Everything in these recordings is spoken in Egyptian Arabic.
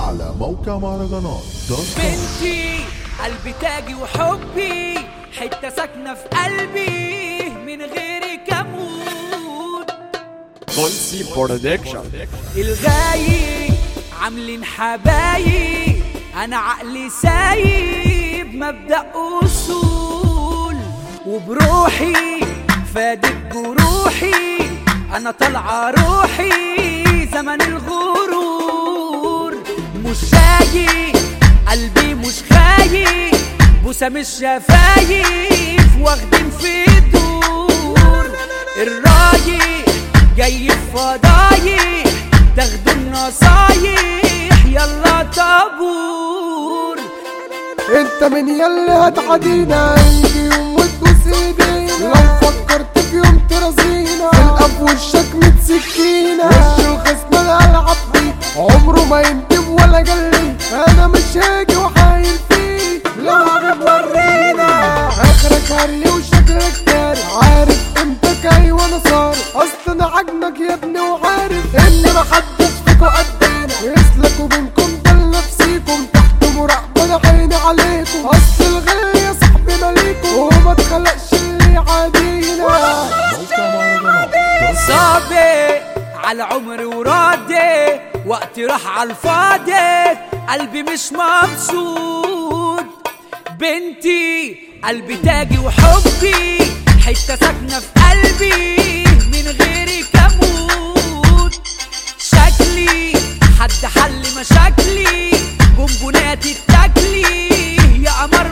على موقع مهرجانات دوت كوم بنتي قلبي تاجي وحبي حتة ساكنة في قلبي من غيرك اموت بولسي برودكشن الغايب عاملين حبايب انا عقلي سايب مبدأ اصول وبروحي فادك جروحي انا طالعه روحي زمن الغرور مش شايف قلبي مش خايف بوسه مش شفايف واخدين في دور الرايق جاي في فضايح تاخدوا النصايح يلا طابور انت من يلي هتعدينا يجي يوم وتبوس ايدينا لو فكرت في يوم ترازينا تلقى في وشك ميت سكينة وش الخصم الالعب بيه عمره ما يندب ولا جلي انا مش هاجي وحايل فيه لو عجب ورينا اخرك هري وشكلك تاري عارف امتى جاي وانا صاري اصل انا عجنك يا ابني وعارف ان محدش فيكوا قدنا يسلكوا بينكم ده لنفسيكم تحت مراقبة انا عيني عليكم اصل الغل يا صاحبي ماليكم وما اتخلقش اللي يعادينا موقع مهرجانات دوت كوم صابي على عمري وراضي وقتي راح على الفاضي قلبي مش مبسوط بنتي قلبي تاجي وحبي حتة ساكنة في قلبي من غيرك اموت شكلي حد حل مشاكلي بونبوناتي التاكلي يا قمر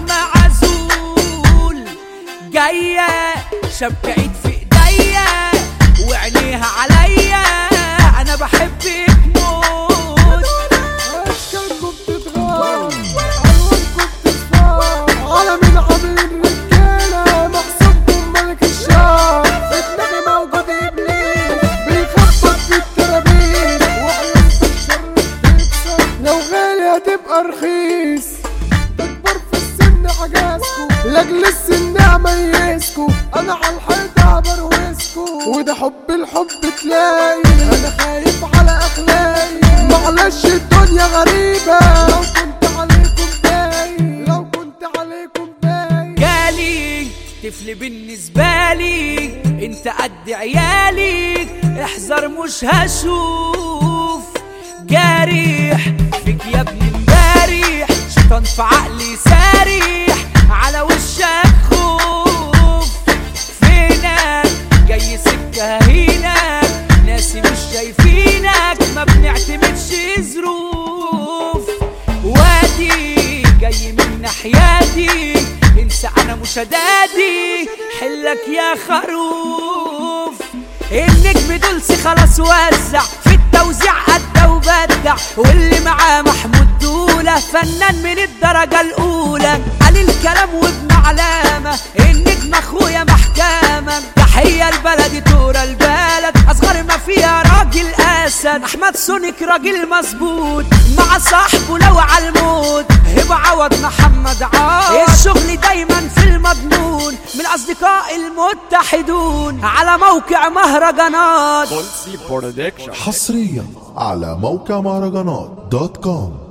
معزول جاية شبكة ايد في ايديا وعينيها عليا انا بحبك موت اشكالكم بتتغير الوانكم بتتفاعل على مين عاملين رجاله محسوبكم ملك الشعب في دماغي موجود ابليس بيخبط في الترابيز وعيونكم شر بتكسر لو غالي هتبقى رخيص تكبر في السن عجازكو لاجل السن اميزكو انا على الحيطه بروزكو وده حب الحب تلاقي انا خايف على اخلاقي معلش الدنيا غريبه لو كنت عليكم باين لو كنت عليكم باين جالي طفل بالنسبة لي انت قد عيالي احذر مش هشوف جارح فيك يا ابني امبارح شيطان في عقلي سارح على وشك خوف فينك جاي سكة هينك ناسي مش شايفينك ما بنعتمدش ظروف وادي جاي من ناحياتي انسى انا مش هدادي حلك يا خروف النجم دولسي خلاص وزع في التوزيع قد وبدع واللي معاه محمود دولة فنان من الدرجة الأولى قليل كلام وابن علامة النجم أخويا محكمة تحية البلد تورا البلد أصغر ما فيها راجل أسد أحمد سونيك راجل مظبوط مع صاحبه لو على الموت هبة عوض محمد عوض الشغل دايما في المضمون من الأصدقاء المتحدون على موقع مهرجانات بولسي برودكشن حصريا على موقع مهرجانات دوت كوم